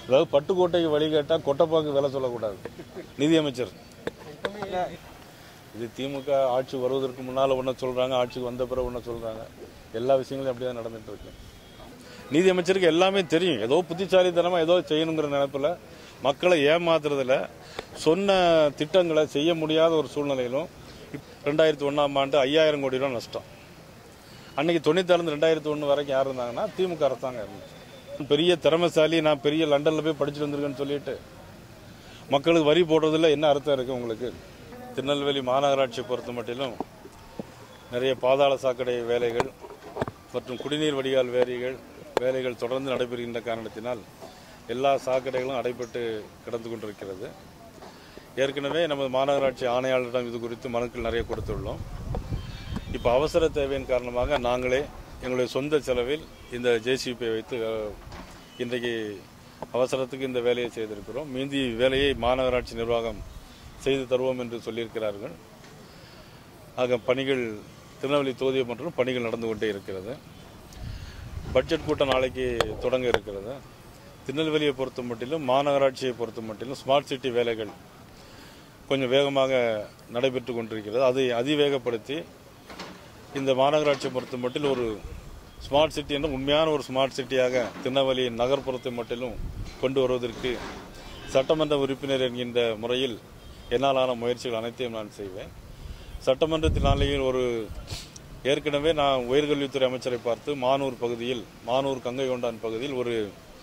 அதாவது பட்டுக்கோட்டைக்கு வழி கேட்டால் கொட்டைப்பாக்கு விலை சொல்லக்கூடாது நிதியமைச்சர் இது திமுக ஆட்சி வருவதற்கு முன்னால் ஒன்று சொல்கிறாங்க ஆட்சிக்கு வந்த பிறகு ஒன்று சொல்கிறாங்க எல்லா விஷயங்களும் அப்படி தான் நடந்துட்டு இருக்கு நீதியமைச்சருக்கு எல்லாமே தெரியும் ஏதோ புத்திசாலித்தனமாக ஏதோ செய்யணுங்கிற நினைப்பில் மக்களை ஏமாத்துறதுல சொன்ன திட்டங்களை செய்ய முடியாத ஒரு சூழ்நிலையிலும் ரெண்டாயிரத்தி ஒன்றாம் ஆண்டு ஐயாயிரம் கோடி ரூபா நஷ்டம் அன்னைக்கு தொண்ணூத்தாறு ரெண்டாயிரத்தி ஒன்று வரைக்கும் யார் இருந்தாங்கன்னா திமுக அரசாங்கம் இருந்துச்சு பெரிய திறமைசாலி நான் பெரிய லண்டனில் போய் படிச்சுட்டு வந்திருக்கேன்னு சொல்லிட்டு மக்களுக்கு வரி போடுறதுல என்ன அர்த்தம் இருக்குது உங்களுக்கு திருநெல்வேலி மாநகராட்சியை பொறுத்த மட்டிலும் நிறைய பாதாள சாக்கடை வேலைகள் மற்றும் குடிநீர் வடிகால் வேலைகள் வேலைகள் தொடர்ந்து நடைபெறுகின்ற காரணத்தினால் எல்லா சாக்கடைகளும் அடைபட்டு கிடந்து கொண்டிருக்கிறது ஏற்கனவே நமது மாநகராட்சி ஆணையாளரிடம் இது குறித்து மனுக்கள் நிறைய கொடுத்துள்ளோம் இப்போ அவசர தேவையின் காரணமாக நாங்களே எங்களுடைய சொந்த செலவில் இந்த ஜேசிபியை வைத்து அஹ், இன்றைக்கு அவசரத்துக்கு இந்த வேலையை செய்திருக்கிறோம் மீதி வேலையை மாநகராட்சி நிர்வாகம் செய்து தருவோம் என்று சொல்லியிருக்கிறார்கள் ஆக பணிகள் திருநெல்வேலி தொகுதியை மற்றும் பணிகள் நடந்து கொண்டே இருக்கிறது பட்ஜெட் கூட்டம் நாளைக்கு தொடங்க இருக்கிறது திருநெல்வேலியை பொறுத்த மட்டிலும் மாநகராட்சியை பொறுத்த மட்டிலும் ஸ்மார்ட் சிட்டி வேலைகள் கொஞ்சம் வேகமாக நடைபெற்று கொண்டிருக்கிறது அதை அதிவேகப்படுத்தி இந்த மாநகராட்சியை பொறுத்த மட்டில் ஒரு ஸ்மார்ட் சிட்டி என்ற உண்மையான ஒரு ஸ்மார்ட் சிட்டியாக திருநெல்வேலி நகர்ப்புறத்தை மட்டிலும் கொண்டு வருவதற்கு சட்டமன்ற உறுப்பினர் என்கின்ற முறையில் என்னாலான முயற்சிகள் அனைத்தையும் நான் செய்வேன் சட்டமன்றத்தினாலேயே ஒரு ஏற்கனவே நான் உயர்கல்வித்துறை அமைச்சரை பார்த்து மானூர் பகுதியில் மானூர் கங்கை கொண்டான் பகுதியில் ஒரு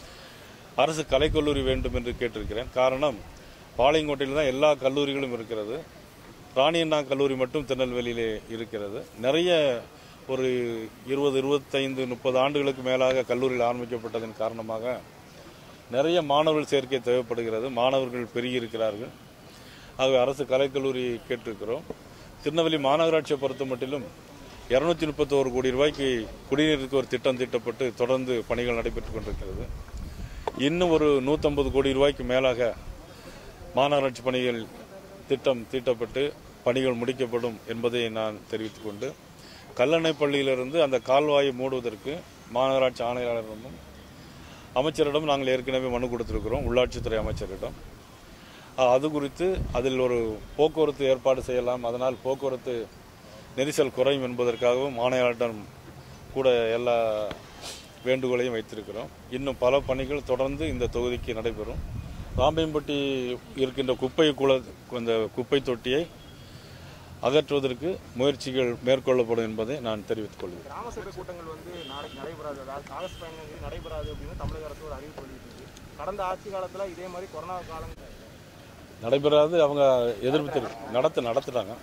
அரசு கலைக்கல்லூரி வேண்டும் என்று கேட்டிருக்கிறேன் காரணம் பாளையங்கோட்டையில் தான் எல்லா கல்லூரிகளும் இருக்கிறது ராணியண்ணா கல்லூரி மட்டும் திருநெல்வேலியிலே இருக்கிறது நிறைய ஒரு இருபது இருபத்தைந்து முப்பது ஆண்டுகளுக்கு மேலாக கல்லூரியில் ஆரம்பிக்கப்பட்டதன் காரணமாக நிறைய மாணவர்கள் சேர்க்கை தேவைப்படுகிறது மாணவர்கள் பெருகி இருக்கிறார்கள் ஆகவே அரசு கலைக்கல்லூரி கேட்டிருக்கிறோம் திருநெல்வேலி மாநகராட்சியை பொறுத்த மட்டிலும் இருநூத்தி முப்பத்தோரு கோடி ரூபாய்க்கு குடிநீருக்கு ஒரு திட்டம் தீட்டப்பட்டு தொடர்ந்து பணிகள் நடைபெற்றுக் கொண்டிருக்கிறது இன்னும் ஒரு நூற்றம்பது கோடி ரூபாய்க்கு மேலாக மாநகராட்சி பணிகள் திட்டம் தீட்டப்பட்டு பணிகள் முடிக்கப்படும் என்பதை நான் தெரிவித்துக் கொண்டு கல்லணை பள்ளியிலிருந்து அந்த கால்வாயை மூடுவதற்கு மாநகராட்சி ஆணையாளரிடமும் அமைச்சரிடம் நாங்கள் ஏற்கனவே மனு கொடுத்திருக்கிறோம் உள்ளாட்சித்துறை அமைச்சரிடம் அஹ், அது குறித்து அதில் ஒரு போக்குவரத்து ஏற்பாடு செய்யலாம் அதனால் போக்குவரத்து நெரிசல் குறையும் என்பதற்காகவும் ஆணையாளரிடம் கூட எல்லா வேண்டுகோளையும் வைத்திருக்கிறோம் இன்னும் பல பணிகள் தொடர்ந்து இந்த தொகுதிக்கு நடைபெறும் ராம்பையம்பட்டி இருக்கின்ற குப்பை குள இந்த குப்பை தொட்டியை அகற்றுவதற்கு முயற்சிகள் மேற்கொள்ளப்படும் என்பதை நான் தெரிவித்துக் கொள்கிறேன் கிராம சபை கூட்டங்கள் வந்து நாளைக்கு நடைபெறாது அதாவது காங்கிரஸ் பயணங்கள் நடைபெறாது அப்படின்னு தமிழக அரசு ஒரு அறிவிப்பு வெளியிட்டிருக்கு கடந்த ஆட்சி காலத்துல இதே மாதிரி கொரோனா காலம் நடைபெறாது அவங்க எதிர்ப்பு தெரிவித்து நடத்து நடத்துட்டாங்க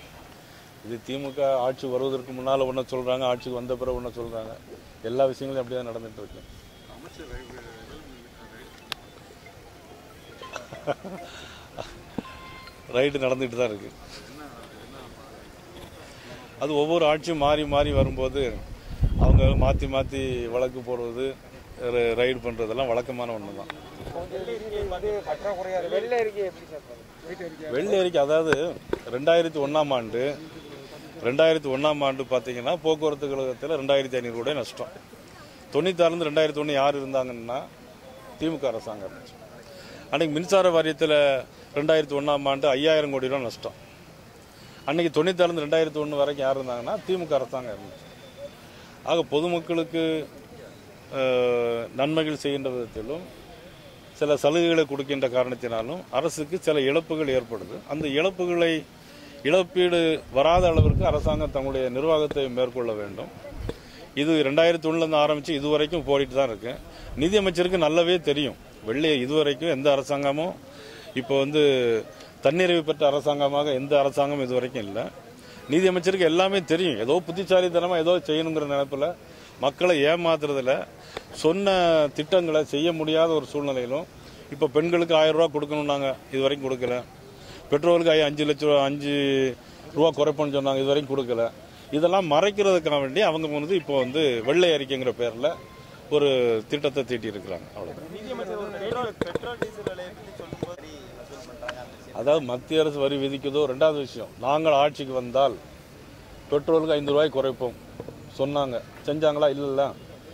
இது திமுக ஆட்சி வருவதற்கு முன்னால் ஒன்று சொல்கிறாங்க ஆட்சிக்கு வந்த பிறகு ஒன்று சொல்கிறாங்க எல்லா விஷயங்களும் அப்படி தான் நடந்துட்டு இருக்கு ரைடு நடந்துட்டு தான் இருக்கு அது ஒவ்வொரு ஆட்சியும் மாறி மாறி வரும்போது அவங்க மாற்றி மாற்றி வழக்கு போடுவது ர- ரைடு பண்ணுறதெல்லாம் வழக்கமான ஒன்று தான் வந்து பற்றாக்குறையா வெள்ள இருக்கே எப்படி சார் வெள்ளை அறிக்கை அதாவது ரெண்டாயிரத்தி ஒன்றாம் ஆண்டு ரெண்டாயிரத்தி ஒன்றாம் ஆண்டு பார்த்தீங்கன்னா போக்குவரத்து கழகத்தில் ரெண்டாயிரத்தி ஐநூறு கோடி நஷ்டம் தொண்ணூத்தாறுலேருந்து ரெண்டாயிரத்தி ஒன்று யார் இருந்தாங்கன்னா திமுக அரசாங்கம் இருந்துச்சு அன்னைக்கு மின்சார வாரியத்தில் ரெண்டாயிரத்தி ஒன்றாம் ஆண்டு ஐயாயிரம் கோடி ரூபா நஷ்டம் அன்னைக்கு தொண்ணூத்தாறுலேருந்து ரெண்டாயிரத்தி ஒன்று வரைக்கும் யார் இருந்தாங்கன்னா திமுக அரசாங்கம் இருந்துச்சு ஆக பொதுமக்களுக்கு அஹ், நன்மைகள் செய்கின்ற விதத்திலும் சில சலுகைகளை கொடுக்கின்ற காரணத்தினாலும் அரசுக்கு சில இழப்புகள் ஏற்படுது அந்த இழப்புகளை இழப்பீடு வராத அளவிற்கு அரசாங்கம் தங்களுடைய நிர்வாகத்தை மேற்கொள்ள வேண்டும் இது ரெண்டாயிரத்தி ஒன்றுலேருந்து ஆரம்பித்து இதுவரைக்கும் போயிட்டு தான் இருக்கு நிதியமைச்சருக்கு நல்லாவே தெரியும் வெள்ளை இதுவரைக்கும் எந்த அரசாங்கமும் இப்போ வந்து தன்னிறைவு பெற்ற அரசாங்கமாக எந்த அரசாங்கமும் இதுவரைக்கும் இல்லை நீதியமைச்சருக்கு எல்லாமே தெரியும் ஏதோ புத்திசாலித்தனமாக ஏதோ செய்யணுங்கிற நினைப்பில் மக்களை ஏமாத்துறதுல சொன்ன திட்டங்களை செய்ய முடியாத ஒரு சூழ்நிலையிலும் இப்போ பெண்களுக்கு ஆயிரம் ரூபா கொடுக்கணும் நாங்கள் இது வரைக்கும் கொடுக்கல பெட்ரோலுக்கு ஐ- அஞ்சு லட்ச ரூபா அஞ்சு ரூபா குறைப்போன்னு சொன்னாங்க இது வரைக்கும் கொடுக்கல இதெல்லாம் மறைக்கிறதுக்காக வேண்டி அவங்க வந்து இப்போ வந்து வெள்ளை அறிக்கைங்கிற பேரில் ஒரு திட்டத்தை தீட்டி இருக்கிறாங்க அவ்வளோதான் நிதியமைச்சர் ஒரு பெட்ரோல் பெட்ரோல் டீசல் விலையை பற்றி சொல்லும்போது வரி வசூல் பண்றாங்க அந்த விஷயம் அதாவது மத்திய அரசு வரி விதிக்குதோ ரெண்டாவது விஷயம் நாங்கள் ஆட்சிக்கு வந்தால் பெட்ரோலுக்கு ஐந்து ரூபாய் குறைப்போம் சொன்னாங்க செஞ்சாங்களா இல்லைல்ல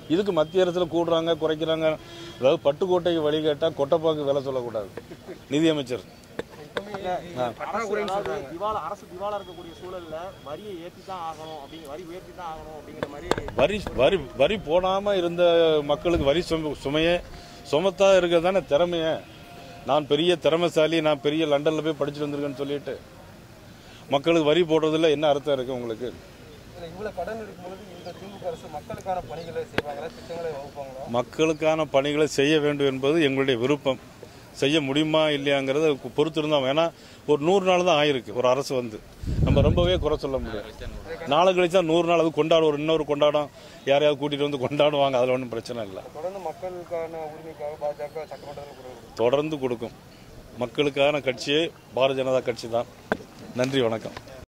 இதுக்கு மத்திய அரசில் கூடுறாங்க குறைக்கிறாங்க அதாவது பட்டுக்கோட்டைக்கு வழி கேட்டால் கொட்டைப்பாக்கு விலை சொல்லக்கூடாது நிதியமைச்சர் அரசு அதாவது திவாலா அரசு திவாலா இருக்கக்கூடிய சூழல்ல வரியை ஏற்றி தான் ஆகணும் அப்படிங்க வரி உயர்த்தி தான் ஆகணும் அப்படிங்கிற மாதிரி வரி வரி வரி போடாமல் இருந்த மக்களுக்கு வரி சும சுமையே சுமத்தா இருக்கிறது தானே திறமைய நான் பெரிய திறமைசாலி நான் பெரிய லண்டனில் போய் படிச்சுட்டு வந்திருக்கேன்னு சொல்லிட்டு மக்களுக்கு வரி போடுறதுல என்ன அர்த்தம் இருக்குது உங்களுக்கு இல்ல, இவ்வளவு கடன் இருக்கும்பொழுது இந்த திமுக அரசு மக்களுக்கான பணிகளை செய்வாங்களா திட்டங்களை வகுப்பாங்களா மக்களுக்கான பணிகளை செய்ய வேண்டும் என்பது எங்களுடைய விருப்பம் செய்ய முடியுமா இல்லையாங்கிறத பொறுத்து இருந்தால் ஏன்னா ஒரு நூறு நாள் தான் ஆயிருக்கு ஒரு அரசு வந்து நம்ம ரொம்பவே குறை சொல்ல முடியாது நாளை கழிச்சா நூறு நாள் அது கொண்டாடும் ஒரு இன்னொரு கொண்டாடம் யாரையாவது கூட்டிகிட்டு வந்து கொண்டாடுவாங்க அதில் ஒன்றும் பிரச்சனை இல்லை தொடர்ந்து மக்களுக்கான உரிமைக்காக பாஜக சட்டமன்றத்தில் குரல் கொடுக்கும். தொடர்ந்து கொடுக்கும் மக்களுக்கான கட்சியே பாரதிய ஜனதா கட்சி தான் நன்றி வணக்கம்